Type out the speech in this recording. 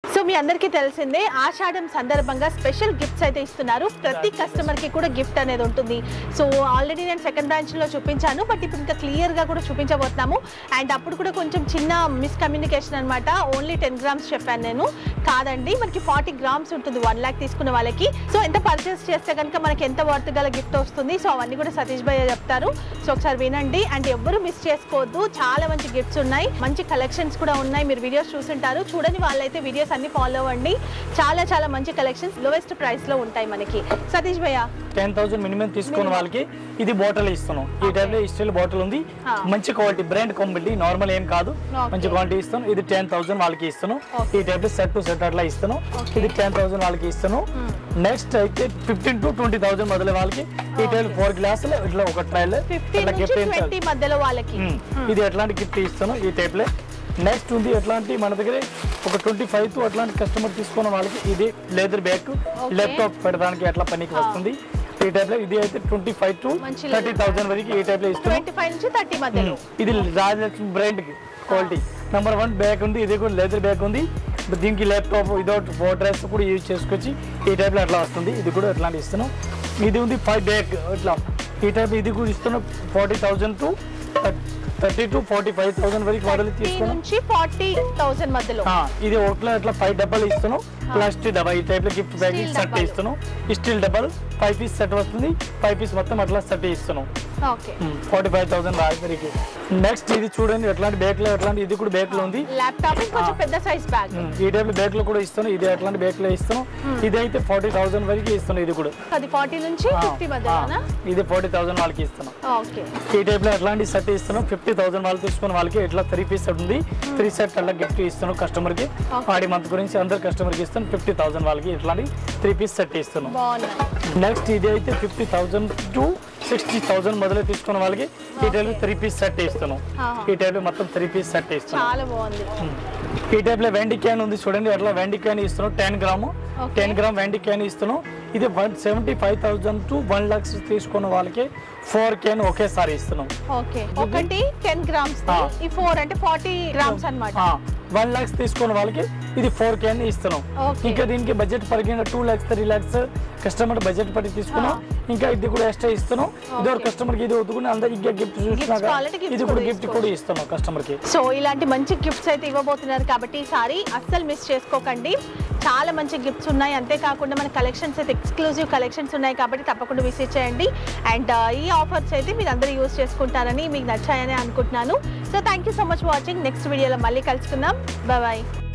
So మీ అందరికీ తెలిసిందే ఆషాఢం సందర్భంగా స్పెషల్ గిఫ్ట్స్ అయితే ఇస్తున్నారు ప్రతి కస్టమర్ కి కూడా గిఫ్ట్ అనేది ఉంటుంది సో ఆల్రెడీ నేను సెకండ్ బ్రాంచ్ లో చూపించాను బట్ ఇప్పుడు ఇంకా క్లియర్ గా కూడా చూపించబోతున్నాము అండ్ అప్పుడు కూడా కొంచెం చిన్న మిస్కమ్యూనికేషన్ అనమాట ఓన్లీ టెన్ గ్రామ్స్ చెప్పాను నేను కాదండి మనకి ఫార్టీ గ్రామ్స్ ఉంటుంది వన్ ల్యాక్ తీసుకున్న వాళ్ళకి సో ఎంత పర్చేస్ చేస్తే కనుక మనకి ఎంత వర్త్ గల గిఫ్ట్ వస్తుంది సో అవన్నీ కూడా సతీష్ భయ్య చెప్తారు సో ఒకసారి వినండి అండ్ ఎవ్వరు మిస్ చేసుకోవద్దు చాలా మంచి గిఫ్ట్స్ ఉన్నాయి మంచి కలెక్షన్స్ కూడా ఉన్నాయి మీరు వీడియోస్ చూసుంటారు చూడని వాళ్ళైతే వీడియోస్ అన్ని ఫాలో అవ్వండి చాలా చాలా మంచి కలెక్షన్స్ లోవెస్ట్ ప్రైస్ లో ఉంటాయి మనకి సతీష్ భయ్య టెన్ థౌసండ్ మినిమం తీసుకున్న వాళ్ళకి ఇది బాటిల్ ఇస్తున్నాం ఈ టైప్ లో స్టీల్ బాటిల్ ఉంది ఆ. మంచి క్వాలిటీ బ్రాండ్ కంపెనీ నార్మల్ ఏం కాదు Okay. మంచి క్వాలిటీ ఇస్తాను ఇది టెన్ థౌసండ్ వాళ్ళకి ఇస్తాను Okay. ఈ టైప్ లో సెట్ టు సెట్ అట్లా ఇస్తాను Okay. ఇది టెన్ థౌసండ్ వాళ్ళకి ఇస్తాను నెక్స్ట్ అయితే ఫిఫ్టీన్ టు ట్వంటీ థౌసండ్ మొదలు వాళ్ళకి ఈ టైప్ ఫోర్ గ్లాసులు ఇట్లా ఒక ట్రైల్ ఫిఫ్టీన్ ఇట్లా నుంచి గిఫ్ట్ ట్వంటీ మధ్యలో వాళ్ళకి ఉమ్. ఇది ఎట్లాంటి గిఫ్ట్ ఇస్తాను ఈ టైప్లే నెక్స్ట్ ఉంది ఎట్లాంటి మన దగ్గర ఒక ట్వంటీ ఫైవ్ టు అట్లాంటి కస్టమర్ తీసుకున్న వాళ్ళకి ఇది లెదర్ బ్యాగ్ ల్యాప్టాప్ పెట్టడానికి అట్లా పనికి వస్తుంది ఈ టైప్ లో ఇది అయితే ట్వంటీ ఫైవ్ టు మంచి థర్టీ థౌసండ్ వరకు ఈ టైప్ లో ఇస్తున్నాం ట్వంటీ ఫైవ్ నుంచి థర్టీ మధ్యలో ఇది Rajalakshmi brand quality number one bag ఉంది ఇది కూడా లెదర్ బ్యాగ్ ఉంది దీనికి ల్యాప్టాప్ ఇదొకటి ఫోటోస్ కూడా యూజ్ చేసుకోవచ్చు ఈ టైప్ లో అట్లా వస్తుంది ఇది కూడా అట్లాంటి ఇస్తున్నాం ఇది ఉంది ఫైవ్ బ్యాగ్ ఇట్లా ఈ టైప్ ఇది కూడా ఇస్తున్నాం forty thousand to thirty to forty five thousand వరకు మోడల్ థర్టీ తీసుకున్నాం నుంచి ఫార్టీ థౌసండ్ మధ్యలో ఆ, ఇది ఒకట్లో ఇట్లా ఫైవ్ డబ్బాలు ఇస్తున్నాం ప్లాస్టిక్ డబ్బా ఈ టైప్ లో గిఫ్ట్ బ్యాగ్ Steel సెట్ డబ్బాలు. ఇస్తున్నాం స్టీల్ డబ్బాలు ఫైవ్ పీస్ సెట్ వస్తుంది ఫైవ్ పీస్ మొత్తం అట్లా సెట్ ఇస్తున్నాం ఓకే ఫార్టీ ఫైవ్ థౌసండ్ రాజరికి నెక్స్ట్ ఇది చూడండి ఎట్లాంటి బ్యాగ్ లో ఎట్లాంటి ఇది కూడా బ్యాగ్ లో ఉంది ల్యాప్టాప్ కొంచెం పెద్ద సైజ్ బ్యాగ్ ఉమ్, ఈ టైప్ బ్యాగ్ లో కూడా ఇస్తాను ఇది అట్లాంటి బ్యాగ్ లో ఇస్తాను ఇది అయితే ఫార్టీ థౌసండ్ వరకు ఇస్తాను ఇది కూడా అది ఫార్టీ నుంచి ఆ, ఫిఫ్టీ ఆ, మధ్యలోనా ఇది ఫార్టీ థౌసండ్ వాళ్ళకి ఇస్తాను ఓకే ఈ టైప్ లో ఎట్లాంటి సెట్ ఇస్తాను ఫిఫ్టీ థౌసండ్ వాళ్ళు తీసుకున్న వాళ్ళకి ఇట్లా త్రీ పీస్ సెట్ ఉంది త్రీ సెట్ అలా గిఫ్ట్ ఇస్తాను కస్టమర్ కి Okay. ఆడి మంత్ గురించి అందరు కస్టమర్ కి ఇస్తాను ఫిఫ్టీ థౌసండ్ వాళ్ళకి ఇట్లాంటి త్రీ పీస్ సెట్ ఇస్తాను బాగున్నాయి నెక్స్ట్ ఇది అయితే fifty thousand to sixty thousand మొదలు తీసుకున్న వాళ్ళకి ఈ టైప్ త్రీ పీస్ సెట్ ఇస్తాను ఆహా. ఈ టైప్ మొత్తం త్రీ పీస్ సెట్ ఇస్తాను చాలా బాగుంది ఈ టైప్ లో వెండి క్యాన్ ఉంది చూడండి అట్లా వెండి క్యాన్ ఇస్తున్నాం ten gram Okay. Ten gram వెండి క్యాన్ ఇస్తున్నాం ఇది one seventy five thousand to one lakhs తీసుకున్న వాళ్ళకి ఫోర్ క్యాన్ ఒకేసారి ఇస్తున్నాం ఓకే ఒకటి టెన్ గ్రామ్స్ ఆ. ఈ ఫోర్ అంటే ఫార్టీ గ్రామ్స్ అన్నమాట వన్ లాక్స్ తీసుకున్న వాళ్ళకి ఇది ఫోర్ క్యాన్ ఇస్తున్నాం Okay. ఇంకా దీనికి బడ్జెట్ పరిగిన two lakhs three lakhs customer budget పడి తీసుకున్నాం ఇంకా ఇది కూడా ఎక్స్ట్రా ఇస్తున్నాం ఇది ఒక కస్టమర్ కి ఇది వద్దుకుని అందరు ఇంకా గిఫ్ట్ చూసినాక కావాలంటే gifts ఇది కూడా కూడా గిఫ్ట్ కూడా ఇస్తున్నాం కస్టమర్ కి సో ఇలాంటి మంచి గిఫ్ట్స్ అయితే ఇవ్వబోతున్నారు కాబట్టి ఈసారి అస్సలు మిస్ చేసుకోకండి చాలా మంచి గిఫ్ట్స్ ఉన్నాయి అంతేకాకుండా మన కలెక్షన్స్ అయితే ఎక్స్క్లూజివ్ కలెక్షన్స్ ఉన్నాయి కాబట్టి తప్పకుండా విజిట్ చేయండి అండ్ ఈ ఆఫర్స్ అయితే మీరు అందరూ యూస్ చేసుకుంటారని మీకు నచ్చాయని అనుకుంటున్నాను so thank you so much watching next వీడియోలో మళ్ళీ కలుసుకుందాం బాయ్